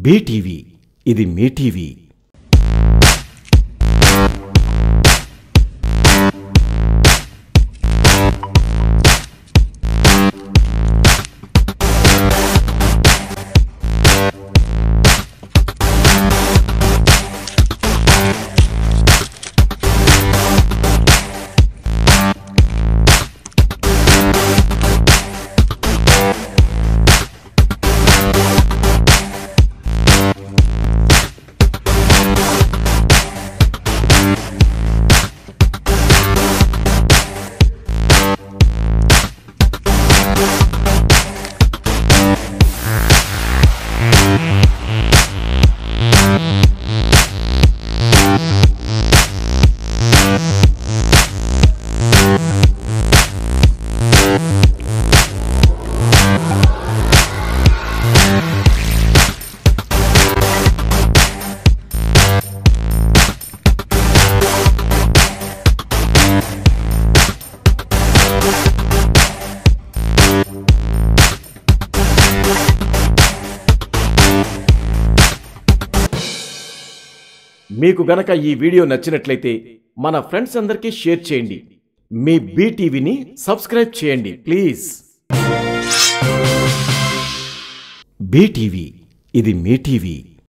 BTV ఇది మీ TV మీకు గనక ఈ వీడియో నచ్చినట్లయితే మన ఫ్రెండ్స్ అందరికీ షేర్ చేయండి మీ బీటీవీని సబ్స్క్రైబ్ చేయండి ప్లీజ్ బీటీవీ ఇది మీ టీవీ